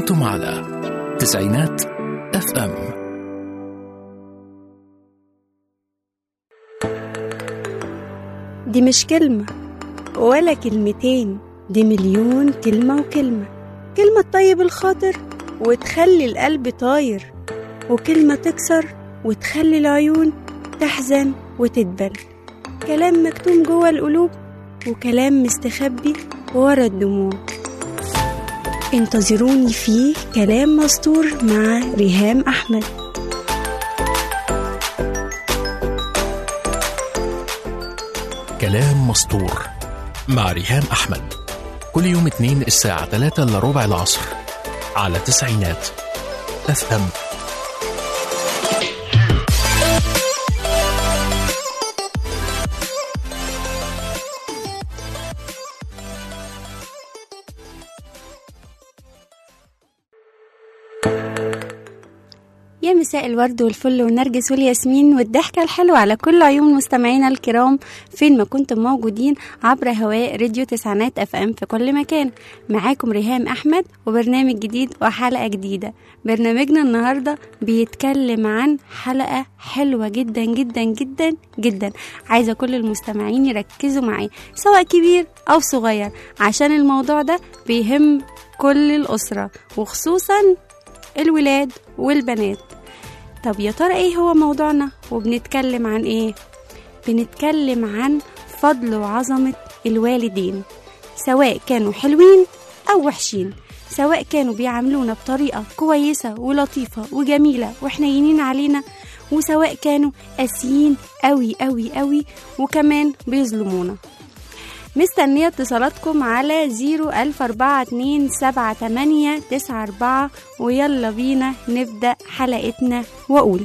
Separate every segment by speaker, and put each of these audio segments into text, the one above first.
Speaker 1: أنتم على تسعينات اف ام
Speaker 2: دي مش كلمة ولا كلمتين دي مليون كلمة وكلمة كلمة تطيب الخاطر وتخلي القلب طاير وكلمة تكسر وتخلي العيون تحزن وتدبل كلام مكتوم جوه القلوب وكلام مستخبي ورا الدموع انتظروني في كلام مستور مع ريهام أحمد
Speaker 1: كلام مسطور مع ريهام أحمد كل يوم اثنين الساعة 3 إلا ربع العصر على تسعينات اف ام
Speaker 2: يا مساء الورد والفل والنرجس والياسمين والضحكة الحلوة على كل عيون مستمعينا الكرام فين ما كنتم موجودين عبر هواء راديو تسعينات اف ام في كل مكان معاكم ريهام احمد وبرنامج جديد وحلقة جديدة برنامجنا النهاردة بيتكلم عن حلقة حلوة جدا جدا جدا جدا عايزة كل المستمعين يركزوا معايا سواء كبير او صغير عشان الموضوع ده بيهم كل الأسرة وخصوصا الولاد والبنات طب يا ترى ايه هو موضوعنا وبنتكلم عن ايه بنتكلم عن فضل وعظمة الوالدين سواء كانوا حلوين او وحشين سواء كانوا بيعاملونا بطريقة كويسة ولطيفة وجميلة وحنينين علينا وسواء كانوا قاسيين قوي قوي قوي وكمان بيظلمونا مستنية اتصالاتكم على زيرو ألف أربعة اتنين سبعة تمانية تسعة أربعة ويلا بينا نبدأ حلقتنا وأقول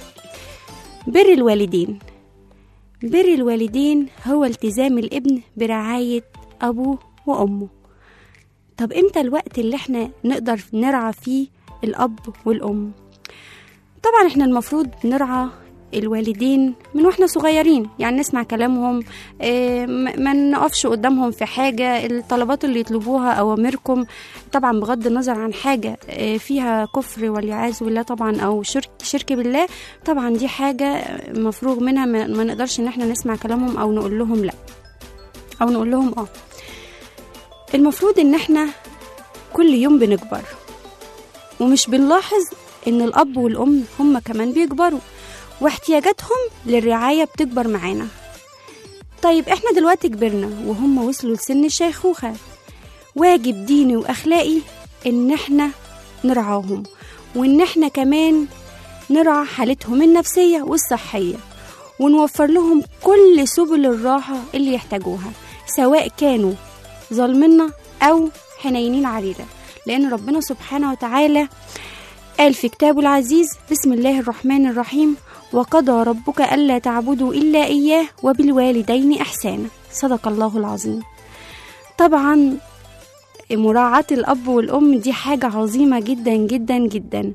Speaker 2: بر الوالدين بر الوالدين هو التزام الابن برعاية أبوه وأمه طب امتى الوقت اللي احنا نقدر نرعى فيه الأب والأم طبعا احنا المفروض نرعى الوالدين من واحنا صغيرين يعني نسمع كلامهم إيه، ما ما نقفش قدامهم في حاجة الطلبات اللي يطلبوها أوامركم طبعا بغض النظر عن حاجة إيه، فيها كفر والعياذ بالله طبعا أو شرك, شرك بالله طبعا دي حاجة مفروغ منها ما ما نقدرش إن احنا نسمع كلامهم أو نقول لهم لأ أو نقول لهم اه المفروض إن احنا كل يوم بنكبر ومش بنلاحظ إن الأب والأم هما كمان بيكبروا واحتياجاتهم للرعاية بتكبر معانا طيب احنا دلوقتي كبرنا وهم وصلوا لسن الشيخوخة واجب ديني وأخلاقي إن احنا نرعاهم وإن احنا كمان نرعى حالتهم النفسية والصحية ونوفر لهم كل سبل الراحة اللي يحتاجوها سواء كانوا ظالمنا أو حنينين علينا لأن ربنا سبحانه وتعالى قال في كتابه العزيز بسم الله الرحمن الرحيم وقضى ربك ألا تعبدوا إلا إياه وبالوالدين إحسانا صدق الله العظيم طبعا مراعاة الأب والأم دي حاجة عظيمة جدا جدا جدا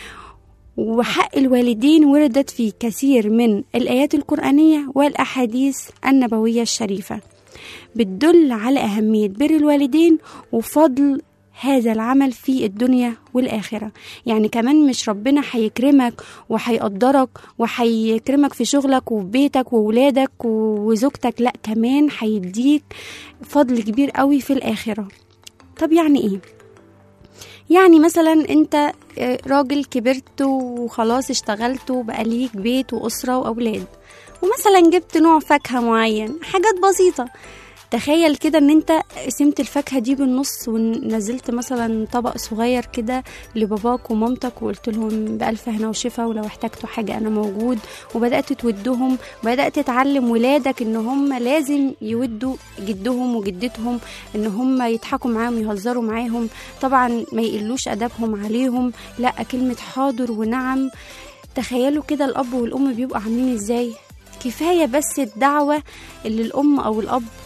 Speaker 2: وحق الوالدين وردت في كثير من الآيات القرآنية والأحاديث النبوية الشريفة بتدل على أهمية بر الوالدين وفضل هذا العمل في الدنيا والآخرة يعني كمان مش ربنا هيكرمك وهيقدرك وهيكرمك في شغلك وفي بيتك وولادك وزوجتك لا كمان هيديك فضل كبير قوي في الآخرة طب يعني ايه يعني مثلا انت آه، راجل كبرت وخلاص اشتغلت وبقى ليك بيت وأسرة وأولاد ومثلا جبت نوع فاكهة معين حاجات بسيطة تخيل كده ان انت قسمت الفاكهه دي بالنص ونزلت مثلا طبق صغير كده لباباك ومامتك وقلت لهم بالف هنا وشفا ولو احتجتوا حاجه انا موجود وبدات تودهم وبدات تعلم ولادك ان هم لازم يودوا جدهم وجدتهم ان هم يضحكوا معاهم يهزروا معاهم طبعا ما يقلوش ادبهم عليهم لا كلمه حاضر ونعم تخيلوا كده الاب والام بيبقوا عاملين ازاي كفايه بس الدعوه اللي الام او الاب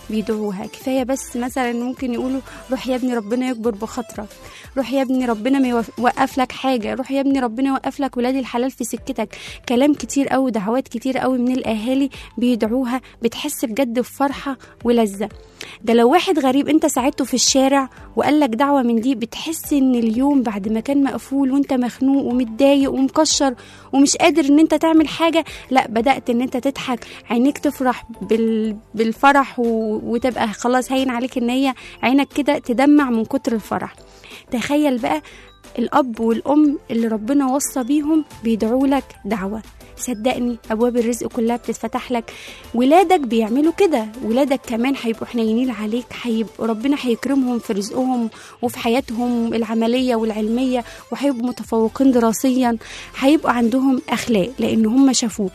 Speaker 2: بيدعوها كفاية بس مثلا ممكن يقولوا روح يا ابني ربنا يكبر بخاطرك روح يا ابني ربنا ما يوقف لك حاجة روح يا ابني ربنا يوقف لك ولاد الحلال في سكتك كلام كتير قوي دعوات كتير قوي من الأهالي بيدعوها بتحس بجد بفرحة ولذة ده لو واحد غريب انت ساعدته في الشارع وقال لك دعوة من دي بتحس ان اليوم بعد ما كان مقفول وانت مخنوق ومتضايق ومكشر ومش قادر ان انت تعمل حاجة لا بدأت ان انت تضحك عينيك تفرح بال... بالفرح و... وتبقى خلاص هين عليك ان هي عينك كده تدمع من كتر الفرح تخيل بقى الأب والأم اللي ربنا وصى بيهم بيدعوا لك دعوة صدقني أبواب الرزق كلها بتتفتح لك ولادك بيعملوا كده ولادك كمان هيبقوا حنينين عليك هيبقوا ربنا هيكرمهم في رزقهم وفي حياتهم العملية والعلمية وهيبقوا متفوقين دراسيا هيبقوا عندهم أخلاق لأن هم شافوك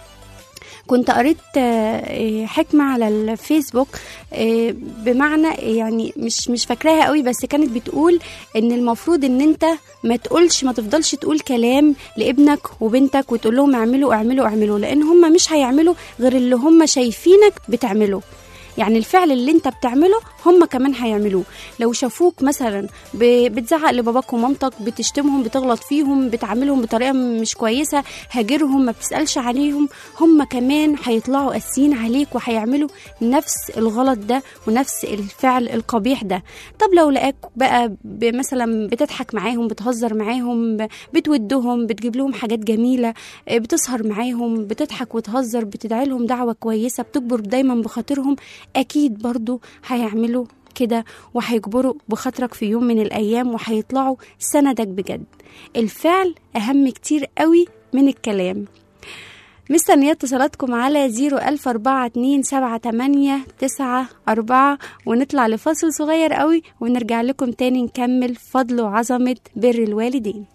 Speaker 2: كنت قريت آه، حكمة على الفيسبوك آه، بمعنى يعني مش مش فاكراها قوي بس كانت بتقول ان المفروض ان انت ما تقولش ما تفضلش تقول كلام لابنك وبنتك وتقول لهم اعملوا اعملوا اعملوا لان هم مش هيعملوا غير اللي هم شايفينك بتعمله يعني الفعل اللي انت بتعمله هم كمان هيعملوه لو شافوك مثلا ب- بتزعق لباباك ومامتك بتشتمهم بتغلط فيهم بتعاملهم بطريقه مش كويسه هاجرهم ما بتسالش عليهم هم كمان هيطلعوا قاسيين عليك وهيعملوا نفس الغلط ده ونفس الفعل القبيح ده طب لو لقاك بقى ب- مثلا بتضحك معاهم بتهزر معاهم ب- بتودهم بتجيب لهم حاجات جميله آه، بتسهر معاهم بتضحك وتهزر بتدعي لهم دعوه كويسه بتكبر دايما بخاطرهم اكيد برضو هيعملوا كده وهيجبروا بخاطرك في يوم من الايام وهيطلعوا سندك بجد الفعل اهم كتير قوي من الكلام مستنية اتصالاتكم على زيرو ألف أربعة اتنين سبعة تمانية تسعة أربعة ونطلع لفاصل صغير قوي ونرجع لكم تاني نكمل فضل وعظمة بر الوالدين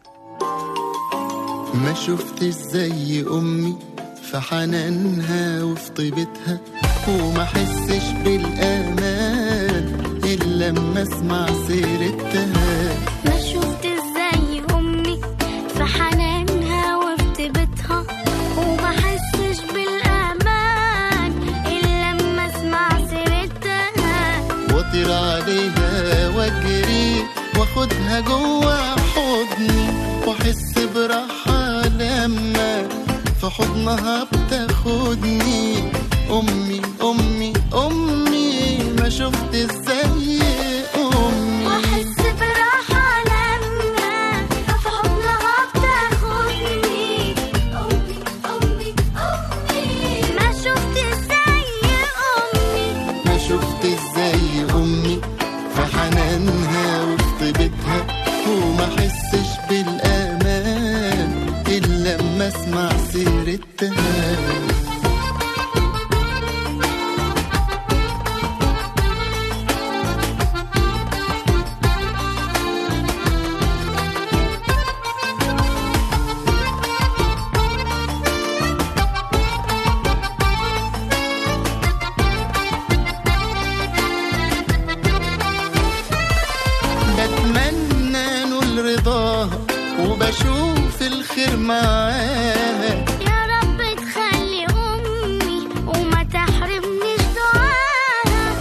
Speaker 3: ما شفتش زي امي في حنانها وفي طيبتها وما حسش بالامان الا لما اسمع سيرتها
Speaker 4: ما شفت ازاي امي في حنانها وفي طيبتها وما حسش بالامان الا لما اسمع سيرتها
Speaker 3: واطير عليها واجري واخدها جوا حضني واحس براحة لما في حضنها بتاخدني امي امي امي ما شفت ازاي امي
Speaker 4: واحس براحة لما في حضنها بتاخدني امي امي امي ما شفت ازاي امي
Speaker 3: ما شفت ازاي امي في حنانها وفي طيبتها وما حسش بالامان الا لما اسمع سيرتها بتمنى نول رضاها وبشوف الخير معاها
Speaker 4: يا رب تخلي امي وما تحرمنيش دعاها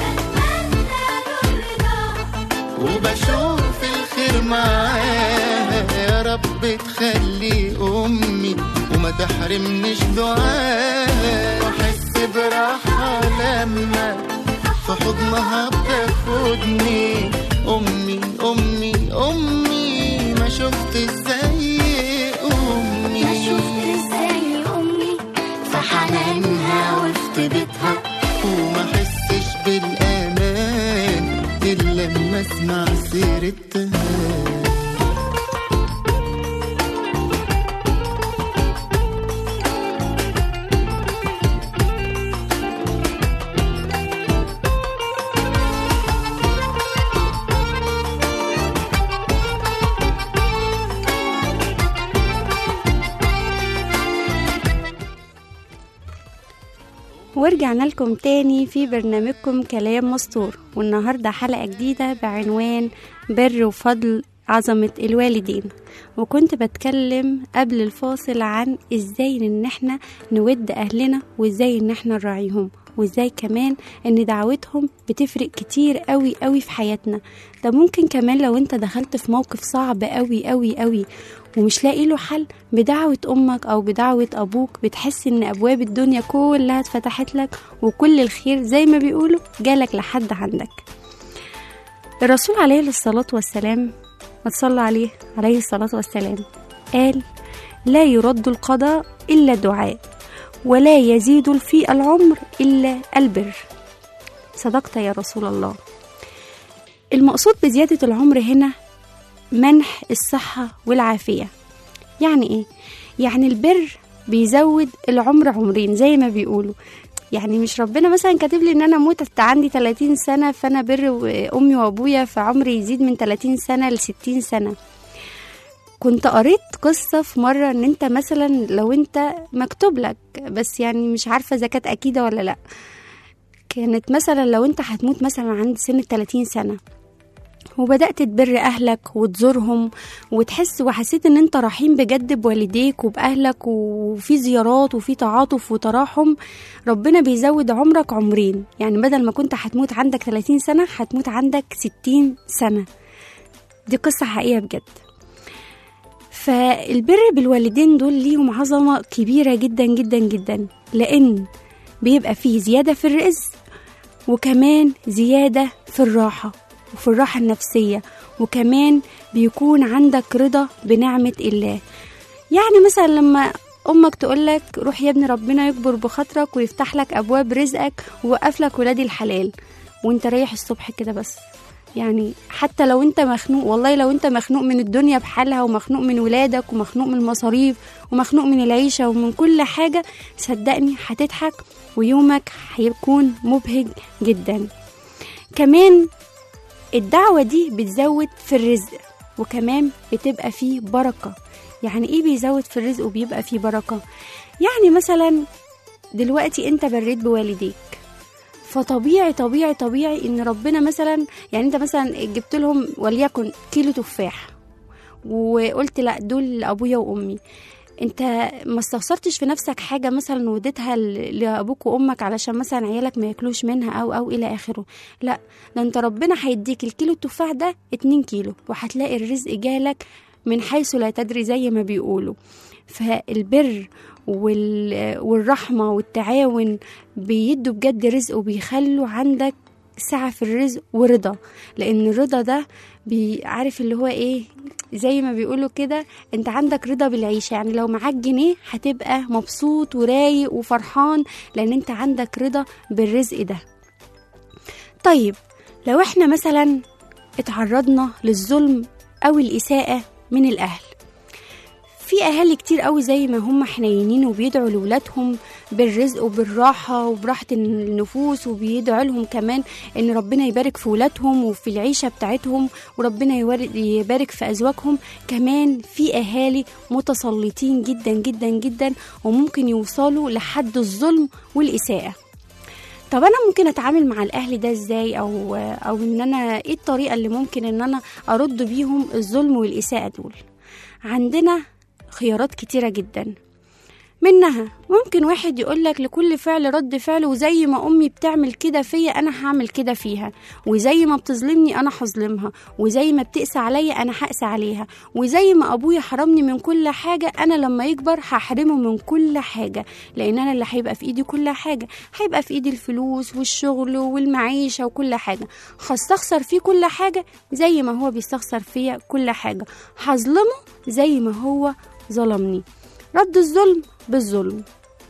Speaker 3: وبشوف الخير معاها يا رب تخلي امي وما تحرمنيش دعاها واحس براحه لما في حضنها بتاخدني امي امي امي ما شفت ازاي امي
Speaker 4: ما شفت ازاي امي
Speaker 3: في حنانها وفي طيبتها وما حسش بالامان الا لما اسمع سيرتها
Speaker 2: ورجعنا لكم تاني في برنامجكم كلام مستور والنهاردة حلقة جديدة بعنوان بر وفضل عظمة الوالدين وكنت بتكلم قبل الفاصل عن ازاي ان احنا نود اهلنا وازاي ان احنا نراعيهم وازاي كمان ان دعوتهم بتفرق كتير قوي قوي في حياتنا ده ممكن كمان لو انت دخلت في موقف صعب قوي قوي قوي ومش لاقي له حل بدعوة أمك أو بدعوة أبوك بتحس إن أبواب الدنيا كلها اتفتحت لك وكل الخير زي ما بيقولوا جالك لحد عندك الرسول عليه الصلاة والسلام ما تصلى عليه عليه الصلاة والسلام قال لا يرد القضاء إلا الدعاء ولا يزيد في العمر إلا البر صدقت يا رسول الله المقصود بزيادة العمر هنا منح الصحة والعافية يعني إيه؟ يعني البر بيزود العمر عمرين زي ما بيقولوا يعني مش ربنا مثلا كاتب لي ان انا اموت عندي 30 سنه فانا بر امي وابويا فعمري يزيد من 30 سنه ل 60 سنه كنت قريت قصة في مرة ان انت مثلا لو انت مكتوب لك بس يعني مش عارفة اذا كانت اكيدة ولا لا كانت مثلا لو انت هتموت مثلا عند سن 30 سنة وبدأت تبر أهلك وتزورهم وتحس وحسيت إن أنت رحيم بجد بوالديك وبأهلك وفي زيارات وفي تعاطف وتراحم ربنا بيزود عمرك عمرين يعني بدل ما كنت هتموت عندك 30 سنة هتموت عندك 60 سنة دي قصة حقيقية بجد فالبر بالوالدين دول ليهم عظمة كبيرة جدا جدا جدا لأن بيبقى فيه زيادة في الرزق وكمان زيادة في الراحة وفي الراحة النفسية وكمان بيكون عندك رضا بنعمة الله يعني مثلا لما أمك تقولك روح يا ابني ربنا يكبر بخاطرك ويفتح لك أبواب رزقك ويوقف لك ولاد الحلال وانت رايح الصبح كده بس يعني حتى لو انت مخنوق والله لو انت مخنوق من الدنيا بحالها ومخنوق من ولادك ومخنوق من المصاريف ومخنوق من العيشة ومن كل حاجة صدقني هتضحك ويومك هيكون مبهج جدا كمان الدعوة دي بتزود في الرزق وكمان بتبقى فيه بركة يعني ايه بيزود في الرزق وبيبقى فيه بركة يعني مثلا دلوقتي انت بريت بوالديك فطبيعي طبيعي طبيعي ان ربنا مثلا يعني انت مثلا جبت لهم وليكن كيلو تفاح وقلت لا دول ابويا وامي انت ما استخسرتش في نفسك حاجة مثلا وديتها ل- لأبوك وأمك علشان مثلا عيالك ما ياكلوش منها أو أو إلى آخره لا ده انت ربنا هيديك الكيلو التفاح ده اتنين كيلو وهتلاقي الرزق جالك من حيث لا تدري زي ما بيقولوا فالبر وال... والرحمة والتعاون بيدوا بجد رزق وبيخلوا عندك سعة في الرزق ورضا لأن الرضا ده بيعرف اللي هو ايه زي ما بيقولوا كده انت عندك رضا بالعيشة يعني لو معاك جنيه هتبقى مبسوط ورايق وفرحان لأن انت عندك رضا بالرزق ده طيب لو احنا مثلا اتعرضنا للظلم أو الإساءة من الأهل في اهالي كتير قوي زي ما هم حنينين وبيدعوا لولادهم بالرزق وبالراحه وبراحه النفوس وبيدعوا لهم كمان ان ربنا يبارك في ولادهم وفي العيشه بتاعتهم وربنا يور- يبارك في ازواجهم كمان في اهالي متسلطين جدا جدا جدا وممكن يوصلوا لحد الظلم والاساءه طب انا ممكن اتعامل مع الاهل ده ازاي او او ان انا ايه الطريقه اللي ممكن ان انا ارد بيهم الظلم والاساءه دول عندنا خيارات كتيرة جدا منها ممكن واحد يقولك لكل فعل رد فعل وزي ما أمي بتعمل كده فيا أنا هعمل كده فيها وزي ما بتظلمني أنا هظلمها وزي ما بتقسى عليا أنا هقسى عليها وزي ما أبويا حرمني من كل حاجة أنا لما يكبر هحرمه من كل حاجة لأن أنا اللي هيبقى في إيدي كل حاجة هيبقى في إيدي الفلوس والشغل والمعيشة وكل حاجة هستخسر فيه كل حاجة زي ما هو بيستخسر فيا كل حاجة هظلمه زي ما هو ظلمني رد الظلم بالظلم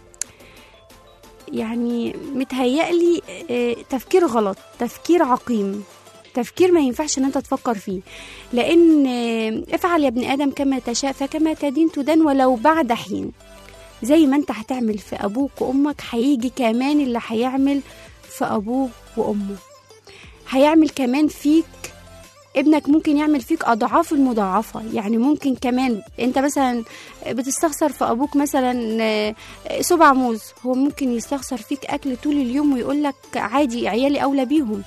Speaker 2: يعني متهيألي آه، تفكير غلط تفكير عقيم تفكير ما ينفعش ان انت تفكر فيه لان آه، افعل يا ابن ادم كما تشاء فكما تدين تدان ولو بعد حين زي ما انت هتعمل في ابوك وامك هيجي كمان اللي هيعمل في ابوه وامه هيعمل كمان فيك ابنك ممكن يعمل فيك اضعاف المضاعفه يعني ممكن كمان انت مثلا بتستخسر في ابوك مثلا آه، سبع موز هو ممكن يستخسر فيك اكل طول اليوم ويقول لك عادي عيالي اولى بيهم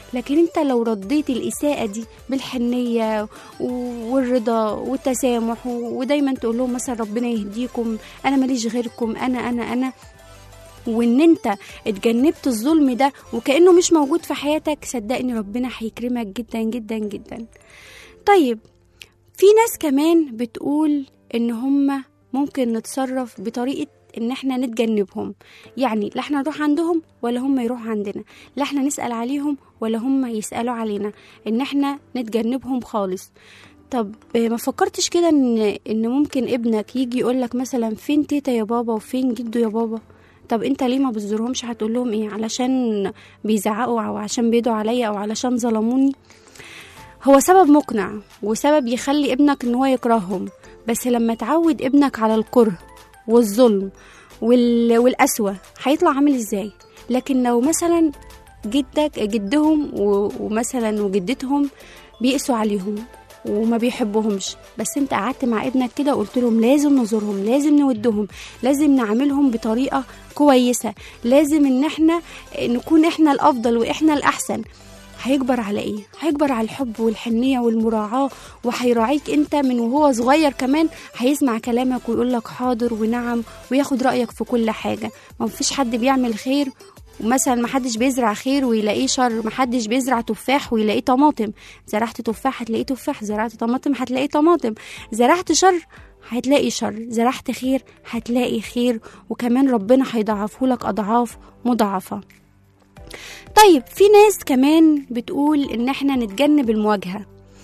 Speaker 2: لكن انت لو رديت الإساءة دي بالحنية و- والرضا والتسامح و- ودايما تقول لهم مثلا ربنا يهديكم أنا ماليش غيركم أنا أنا أنا وان انت اتجنبت الظلم ده وكأنه مش موجود في حياتك صدقني ربنا هيكرمك جدا جدا جدا طيب في ناس كمان بتقول ان هما ممكن نتصرف بطريقة ان احنا نتجنبهم يعني لا احنا نروح عندهم ولا هم يروحوا عندنا لا احنا نسأل عليهم ولا هم يسألوا علينا ان احنا نتجنبهم خالص طب ما فكرتش كده ان ان ممكن ابنك يجي يقولك مثلا فين تيتا يا بابا وفين جدو يا بابا طب انت ليه ما بتزورهمش هتقول لهم ايه علشان بيزعقوا او عشان بيدوا عليا او علشان ظلموني هو سبب مقنع وسبب يخلي ابنك ان هو يكرههم بس لما تعود ابنك على الكره والظلم وال... والقسوة هيطلع عامل ازاي لكن لو مثلا جدك جدهم و... ومثلا وجدتهم بيقسوا عليهم وما بيحبوهمش بس انت قعدت مع ابنك كده وقلت لهم لازم نزورهم لازم نودهم لازم نعاملهم بطريقة كويسة لازم ان احنا نكون احنا الافضل واحنا الاحسن هيكبر على ايه هيكبر على الحب والحنية والمراعاة وهيراعيك انت من وهو صغير كمان هيسمع كلامك ويقول لك حاضر ونعم وياخد رأيك في كل حاجة ما فيش حد بيعمل خير ومثلا محدش بيزرع خير ويلاقيه شر محدش بيزرع تفاح ويلاقيه طماطم زرعت تفاح هتلاقيه تفاح زرعت طماطم هتلاقيه طماطم زرعت شر هتلاقي شر زرعت خير هتلاقي خير وكمان ربنا هيضاعفه لك أضعاف مضاعفة طيب في ناس كمان بتقول ان احنا نتجنب المواجهة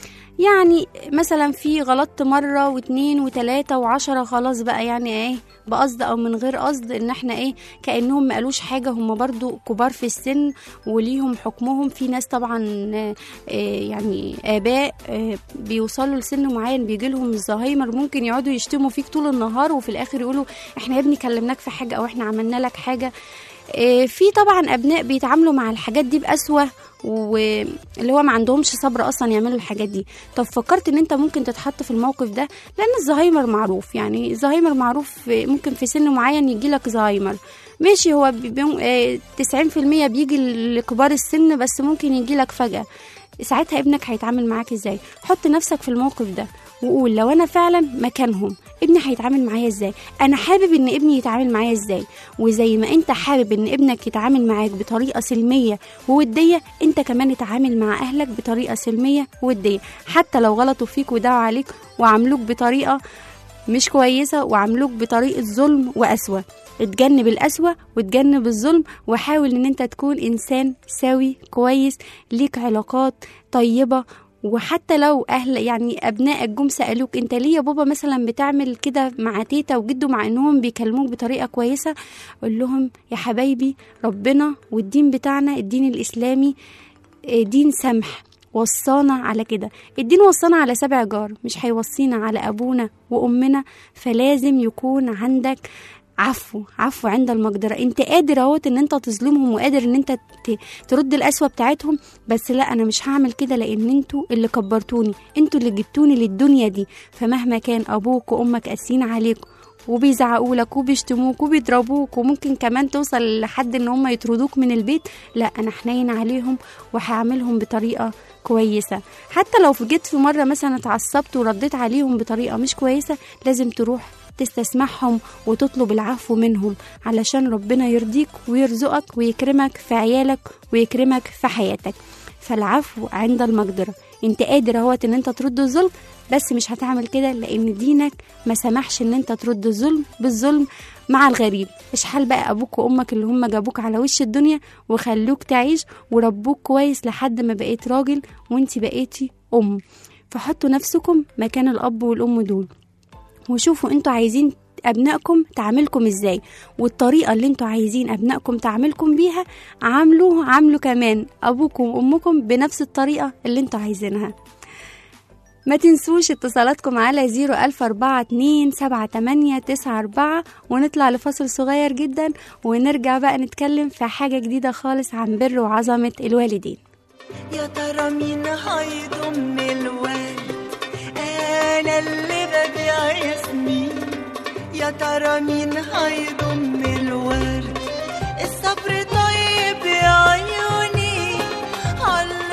Speaker 2: يعني مثلا في غلطت مرة واتنين وتلاتة وعشرة خلاص بقى يعني ايه بقصد او من غير قصد ان احنا ايه كأنهم ما قالوش حاجة هم برضو كبار في السن وليهم حكمهم في ناس طبعا آه، آه، يعني اباء آه، بيوصلوا لسن معين بيجي لهم الزهايمر ممكن يقعدوا يشتموا فيك طول النهار وفي الاخر يقولوا احنا يا ابني كلمناك في حاجة او احنا عملنا لك حاجة آه، في طبعا ابناء بيتعاملوا مع الحاجات دي بقسوه واللي هو ما عندهمش صبر اصلا يعملوا الحاجات دي طب فكرت ان انت ممكن تتحط في الموقف ده لان الزهايمر معروف يعني الزهايمر معروف في- ممكن في سن معين يجي لك زهايمر ماشي هو بي- بي- آه، 90% بيجي لكبار السن بس ممكن يجي لك فجأة ساعتها ابنك هيتعامل معاك ازاي حط نفسك في الموقف ده وقول لو انا فعلا مكانهم ابني هيتعامل معايا ازاي انا حابب ان ابني يتعامل معايا ازاي وزي ما انت حابب ان ابنك يتعامل معاك بطريقه سلميه ووديه انت كمان اتعامل مع اهلك بطريقه سلميه ووديه حتى لو غلطوا فيك ودعوا عليك وعاملوك بطريقه مش كويسة وعاملوك بطريقة ظلم وقسوة اتجنب القسوة وتجنب الظلم وحاول ان انت تكون انسان سوي كويس ليك علاقات طيبة وحتى لو اهل يعني ابنائك جم سالوك انت ليه يا بابا مثلا بتعمل كده مع تيتا وجدو مع انهم بيكلموك بطريقه كويسه قول لهم يا حبايبي ربنا والدين بتاعنا الدين الاسلامي آه، دين سمح وصانا على كده الدين وصانا على سبع جار مش هيوصينا على ابونا وامنا فلازم يكون عندك عفو عفو عند المقدرة انت قادر اهوت ان انت تظلمهم وقادر ان انت ت- ترد القسوة بتاعتهم بس لا انا مش هعمل كده لان انتوا اللي كبرتوني انتوا اللي جبتوني للدنيا دي فمهما كان ابوك وامك قاسيين عليك وبيزعقوا لك وبيشتموك وبيضربوك وممكن كمان توصل لحد ان هم يطردوك من البيت لا انا حنين عليهم وهعملهم بطريقه كويسه حتى لو في جيت في مره مثلا اتعصبت ورديت عليهم بطريقه مش كويسه لازم تروح تستسمحهم وتطلب العفو منهم علشان ربنا يرضيك ويرزقك ويكرمك في عيالك ويكرمك في حياتك فالعفو عند المقدرة انت قادر اهوت ان انت ترد الظلم بس مش هتعمل كده لان دينك ما سمحش ان انت ترد الظلم بالظلم مع الغريب اشحال بقى ابوك وامك اللي هم جابوك على وش الدنيا وخلوك تعيش وربوك كويس لحد ما بقيت راجل وانت بقيتي ام فحطوا نفسكم مكان الاب والام دول وشوفوا انتوا عايزين ابنائكم تعاملكم ازاي والطريقه اللي انتوا عايزين ابنائكم تعاملكم بيها عاملوه عاملوا كمان ابوكم وامكم بنفس الطريقه اللي انتوا عايزينها ما تنسوش اتصالاتكم على زيرو ألف أربعة اتنين سبعة تمانية تسعة أربعة ونطلع لفاصل صغير جدا ونرجع بقى نتكلم في حاجة جديدة خالص عن بر وعظمة الوالدين
Speaker 5: يا ترى مين هيضم الواد انا اللي ببيع اسمي يا ترى مين هيضم الورد الصبر طيب يا عيوني على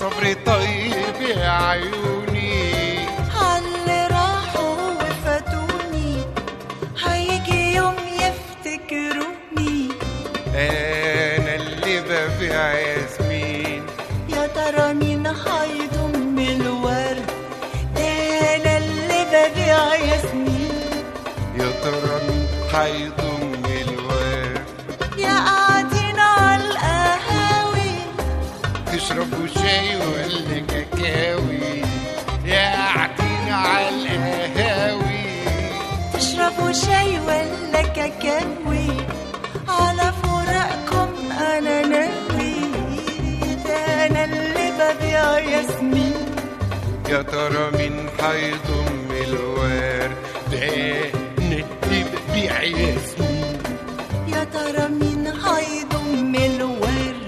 Speaker 6: صبري طيب يا عيوني
Speaker 5: عاللي راحوا وفاتوني هيجي يوم يفتكروني
Speaker 6: انا اللي ببيع ياسمين
Speaker 5: يا ترى مين هيضم الورد ده انا اللي ببيع ياسمين
Speaker 6: يا ترى مين هيضم الورد
Speaker 5: يا قاعدين على القهاوي
Speaker 6: تشربوا شاي ولا كاكاوي يا قاعدين على القهاوي
Speaker 5: تشربوا شاي ولا كاكاوي على فراقكم انا ناوي ده انا اللي ببيع ياسمين
Speaker 6: يا ترى مين هيضم الورد ده أنا اللي ببيع ياسمين
Speaker 5: يا ترى مين هيضم الورد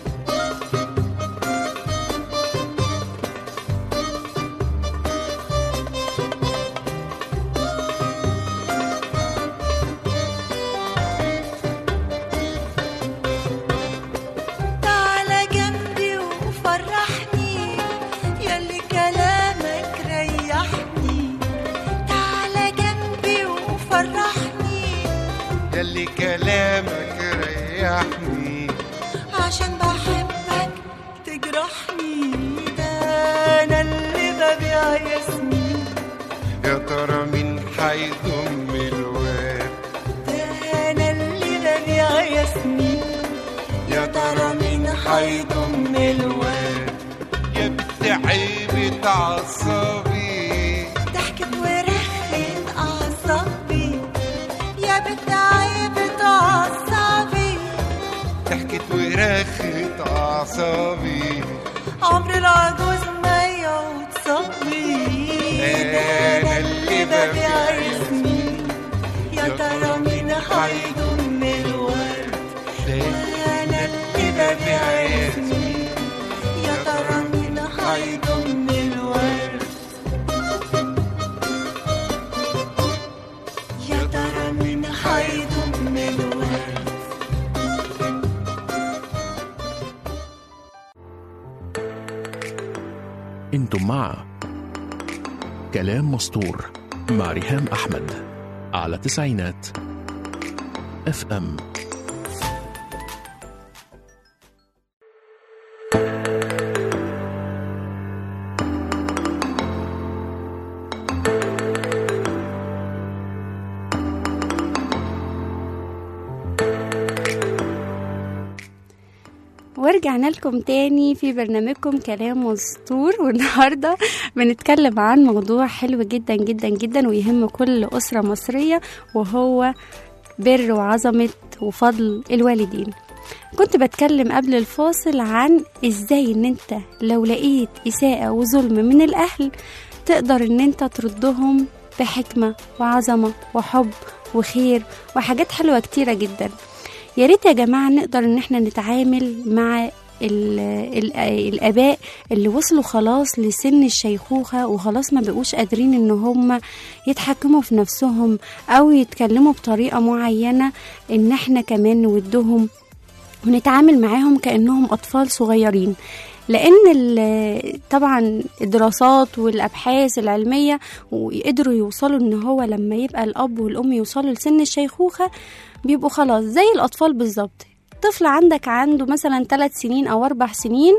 Speaker 5: تعالى جنبي وفرحني ياللي كلامك ريحني تعالى جنبي وفرحني
Speaker 6: ياللي كلامك ريحني
Speaker 5: عشان بحبك تجرحني ده انا اللي ببيع ياسمين
Speaker 6: يا ترى مين هيضم الورد
Speaker 5: ده انا اللي ببيع ياسمين
Speaker 6: يا ترى مين هيضم الورد يا بنت عيبة عصبي
Speaker 5: ضحكت ورخت اعصابي يا بنت عيبة اعصابي
Speaker 6: ضحكت ورخت أعصابي
Speaker 5: عمر العجوز ما يعود صبي ده انا اللي ببيع ياسمين يا ترى مين هيضم الورد انا اللي ببيع ياسمين يا ترى مين هيضم الورد يا ترى مين هيضم الورد
Speaker 1: انتم مع كلام مسطور مع ريهام احمد على تسعينات اف ام
Speaker 2: ورجعنا لكم تاني في برنامجكم كلام مسطور والنهارده بنتكلم عن موضوع حلو جدا جدا جدا ويهم كل أسرة مصرية وهو بر وعظمة وفضل الوالدين كنت بتكلم قبل الفاصل عن ازاي ان انت لو لقيت إساءة وظلم من الأهل تقدر ان انت تردهم بحكمة وعظمة وحب وخير وحاجات حلوة كتيرة جدا يا ريت يا جماعة نقدر ان احنا نتعامل مع ال ال الاباء اللي وصلوا خلاص لسن الشيخوخة وخلاص ما بقوش قادرين ان هم يتحكموا في نفسهم او يتكلموا بطريقة معينة ان احنا كمان نودهم ونتعامل معاهم كأنهم أطفال صغيرين لأن ال- طبعا الدراسات والأبحاث العلمية وقدروا يوصلوا إن هو لما يبقى الأب والأم يوصلوا لسن الشيخوخة بيبقوا خلاص زي الأطفال بالظبط طفل عندك عنده مثلا ثلاث سنين أو أربع سنين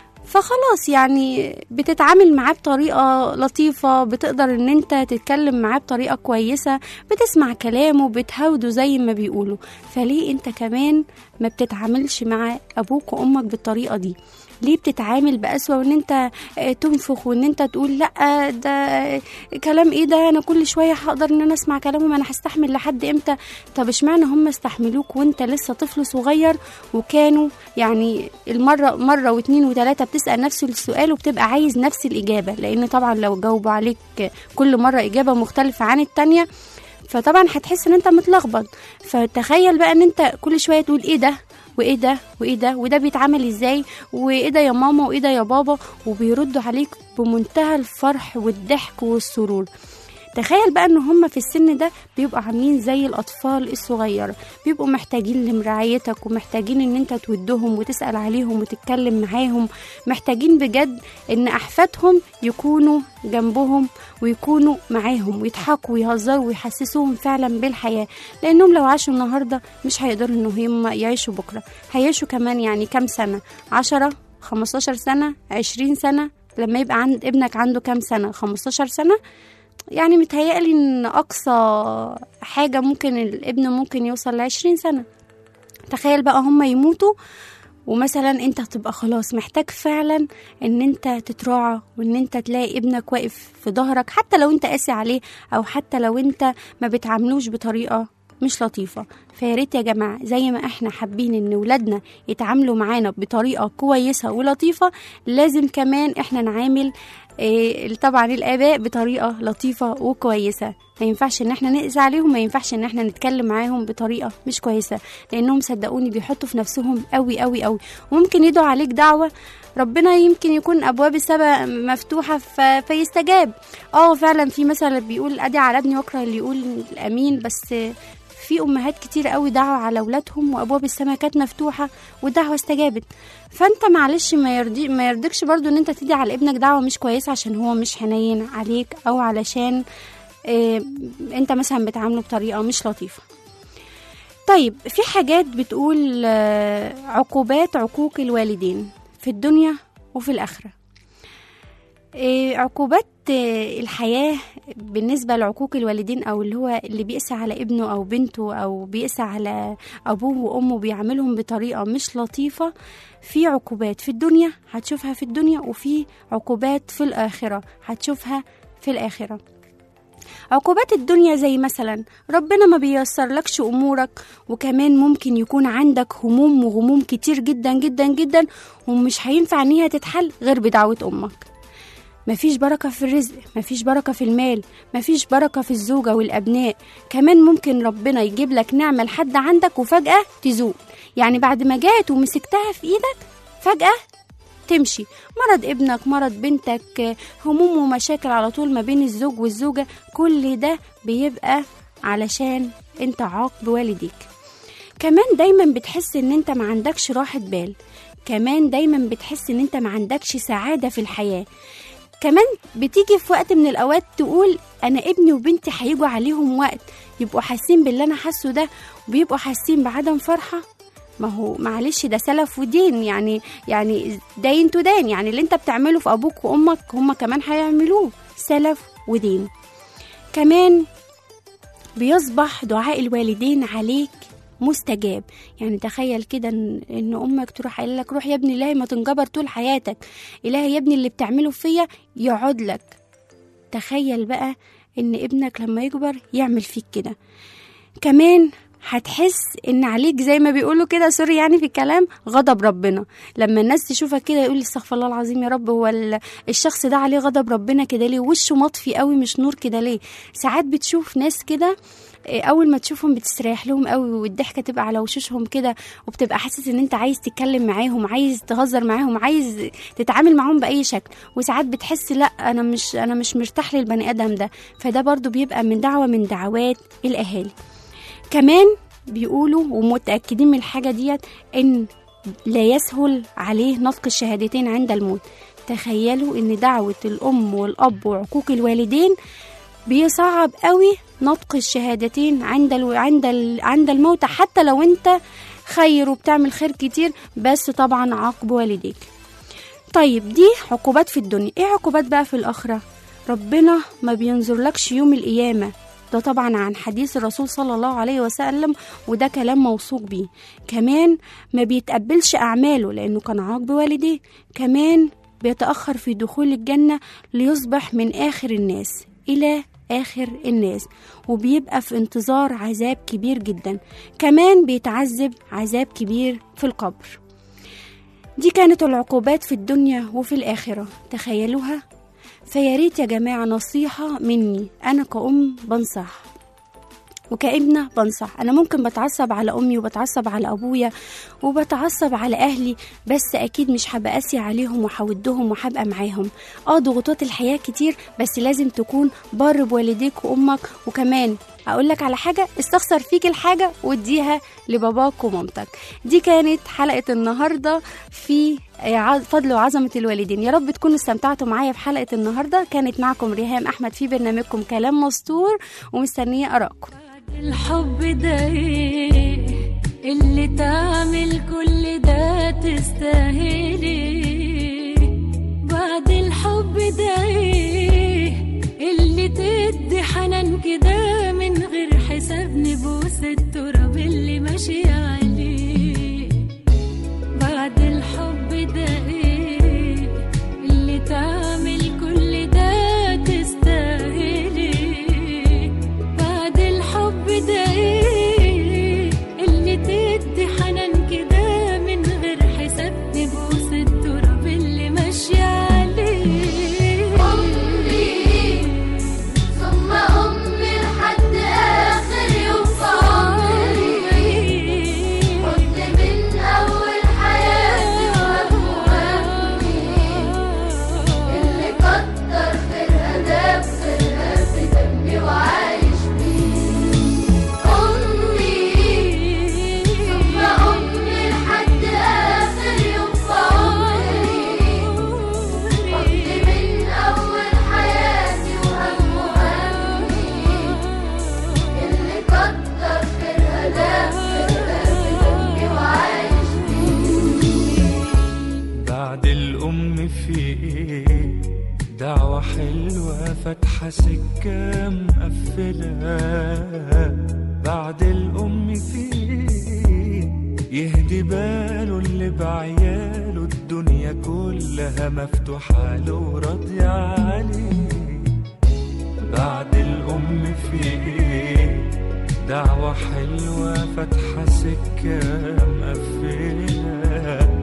Speaker 2: فخلاص يعني بتتعامل معاه بطريقة لطيفة بتقدر ان انت تتكلم معاه بطريقة كويسة بتسمع كلامه بتهاوده زي ما بيقولوا فليه انت كمان ما بتتعاملش مع ابوك وامك بالطريقة دي ليه بتتعامل بأسوأ وان انت آه، تنفخ وان انت تقول لا ده كلام ايه ده انا كل شوية هقدر ان انا اسمع كلامه ما انا هستحمل لحد امتى طب اشمعنى هم استحملوك وانت لسه طفل صغير وكانوا يعني المرة مرة واتنين وتلاتة بتسأل نفس السؤال وبتبقى عايز نفس الإجابة لأن طبعا لو جاوبوا عليك كل مرة إجابة مختلفة عن التانية فطبعا هتحس ان انت متلخبط فتخيل بقى ان انت كل شويه تقول ايه ده وايه ده وايه ده وده بيتعمل ازاي وايه ده يا ماما وايه ده يا بابا وبيردوا عليك بمنتهى الفرح والضحك والسرور تخيل بقى ان هم في السن ده بيبقوا عاملين زي الاطفال الصغيره بيبقوا محتاجين لمراعيتك ومحتاجين ان انت تودهم وتسال عليهم وتتكلم معاهم محتاجين بجد ان احفادهم يكونوا جنبهم ويكونوا معاهم ويضحكوا ويهزروا ويحسسوهم فعلا بالحياه لانهم لو عاشوا النهارده مش هيقدروا ان هم يعيشوا بكره هيعيشوا كمان يعني كام سنه عشرة 15 سنه 20 سنه لما يبقى عند ابنك عنده كام سنه 15 سنه يعني متهيألي ان اقصى حاجه ممكن الابن ممكن يوصل لعشرين سنه تخيل بقى هم يموتوا ومثلا انت هتبقى خلاص محتاج فعلا ان انت تتراعى وان انت تلاقي ابنك واقف في ظهرك حتى لو انت قاسي عليه او حتى لو انت ما بتعاملوش بطريقه مش لطيفة فيا ريت يا جماعة زي ما احنا حابين ان ولادنا يتعاملوا معانا بطريقة كويسة ولطيفة لازم كمان احنا نعامل إيه طبعا الاباء بطريقة لطيفة وكويسة ما ينفعش ان احنا نقسى عليهم ما ينفعش ان احنا نتكلم معاهم بطريقة مش كويسة لانهم صدقوني بيحطوا في نفسهم قوي قوي قوي وممكن يدعوا عليك دعوة ربنا يمكن يكون ابواب السماء مفتوحه ف... فيستجاب اه فعلا في مثل بيقول ادي على ابني واكره اللي يقول الامين بس في امهات كتير قوي دعوا على اولادهم وابواب السماء كانت مفتوحه والدعوه استجابت فانت معلش ما يرضي ما يرضيكش برضو ان انت تدي على ابنك دعوه مش كويسه عشان هو مش حنين عليك او علشان إيه انت مثلا بتعامله بطريقه مش لطيفه طيب في حاجات بتقول آه، عقوبات عقوق الوالدين في الدنيا وفي الآخرة إيه، عقوبات آه، الحياة بالنسبة لعقوق الوالدين أو اللي هو اللي بيقسى على ابنه أو بنته أو بيقسى على أبوه وأمه بيعملهم بطريقة مش لطيفة في عقوبات في الدنيا هتشوفها في الدنيا وفي عقوبات في الآخرة هتشوفها في الآخرة عقوبات الدنيا زي مثلا ربنا ما بيسر لكش امورك وكمان ممكن يكون عندك هموم وغموم كتير جدا جدا جدا ومش هينفع ان هي تتحل غير بدعوة امك مفيش بركة في الرزق مفيش بركة في المال مفيش بركة في الزوجة والأبناء كمان ممكن ربنا يجيب لك نعمة لحد عندك وفجأة تزول يعني بعد ما جات ومسكتها في إيدك فجأة تمشي مرض ابنك مرض بنتك هموم ومشاكل على طول ما بين الزوج والزوجة كل ده بيبقى علشان انت عاق بوالديك كمان دايما بتحس ان انت ما عندكش راحة بال كمان دايما بتحس ان انت ما عندكش سعادة في الحياة كمان بتيجي في وقت من الاوقات تقول انا ابني وبنتي هيجوا عليهم وقت يبقوا حاسين باللي انا حاسه ده وبيبقوا حاسين بعدم فرحه ما هو معلش ده سلف ودين يعني يعني دين تدان يعني اللي انت بتعمله في ابوك وامك هما كمان هيعملوه سلف ودين كمان بيصبح دعاء الوالدين عليك مستجاب يعني تخيل كده ان, إن امك تروح قايله لك روح يا ابني الهي ما تنجبر طول حياتك الهي يا ابني اللي بتعمله فيا يقعد لك تخيل بقى ان ابنك لما يكبر يعمل فيك كده كمان هتحس ان عليك زي ما بيقولوا كده سوري يعني في الكلام غضب ربنا لما الناس تشوفك كده يقول استغفر الله العظيم يا رب هو ال- الشخص ده عليه غضب ربنا كده ليه وشه مطفي قوي مش نور كده ليه ساعات بتشوف ناس كده إيه، اول ما تشوفهم بتستريح لهم قوي والضحكه تبقى على وشوشهم كده وبتبقى حاسس ان انت عايز تتكلم معاهم عايز تهزر معاهم عايز تتعامل معاهم باي شكل وساعات بتحس لا انا مش انا مش مرتاح للبني ادم ده فده برضو بيبقى من دعوه من دعوات الاهالي كمان بيقولوا ومتأكدين من الحاجة ديت إن لا يسهل عليه نطق الشهادتين عند الموت تخيلوا إن دعوة الأم والأب وعقوق الوالدين بيصعب قوي نطق الشهادتين عند الو... عند ال... عند الموت حتى لو انت خير وبتعمل خير كتير بس طبعا عاقب والديك طيب دي عقوبات في الدنيا ايه عقوبات بقى في الآخرة ربنا ما بينظرلكش يوم القيامة ده طبعا عن حديث الرسول صلى الله عليه وسلم وده كلام موثوق بيه كمان ما بيتقبلش أعماله لأنه كان عاق بوالديه كمان بيتأخر في دخول الجنة ليصبح من آخر الناس إلى آخر الناس وبيبقى في انتظار عذاب كبير جدا كمان بيتعذب عذاب كبير في القبر دي كانت العقوبات في الدنيا وفي الآخرة تخيلوها فيا ريت يا جماعة نصيحة مني أنا كأم بنصح وكابنة بنصح أنا ممكن بتعصب على أمي وبتعصب على أبويا وبتعصب على أهلي بس أكيد مش هبقى قاسي عليهم وهودهم وهبقى معاهم اه ضغوطات الحياة كتير بس لازم تكون بر بوالديك وأمك وكمان أقول لك على حاجة استخسر فيك الحاجة واديها لباباك ومامتك دي كانت حلقة النهاردة في ع- فضل وعظمة الوالدين يا رب تكونوا استمتعتوا معايا في حلقة النهاردة كانت معكم ريهام أحمد في برنامجكم كلام مستور ومستنية آرائكم
Speaker 7: الحب ده ايه اللي تعمل كل ده تستاهلي بعد الحب ده ايه اللي تدي حنان كده من غير حساب نبوس التراب اللي ماشي عليه بعد الحب ده ايه اللي تعمل كل ده تستاهلي بعد الحب ده ايه اللي تدي حنان كده من غير حساب نبوس التراب اللي ماشي عليه
Speaker 4: أمي ثم أمي لحد آخر يوم في عمري كنت من أول حياتي وهمي اللي كتر خيرها ده بخيرها في دمي وعايش بيه أمي ثم أمي لحد آخر يوم في عمري كنت من أول حياتي وهم همي اللي كتر خيرها ده خيرها في دمي وعايش
Speaker 8: بعد الأم في إيه دعوة حلوة فاتحة سكة مقفلة بعد الأم في إيه يهدي باله اللي بعياله الدنيا كلها مفتوحة له وراضية عليه بعد الأم في إيه دعوة حلوة فاتحة سكة مقفلة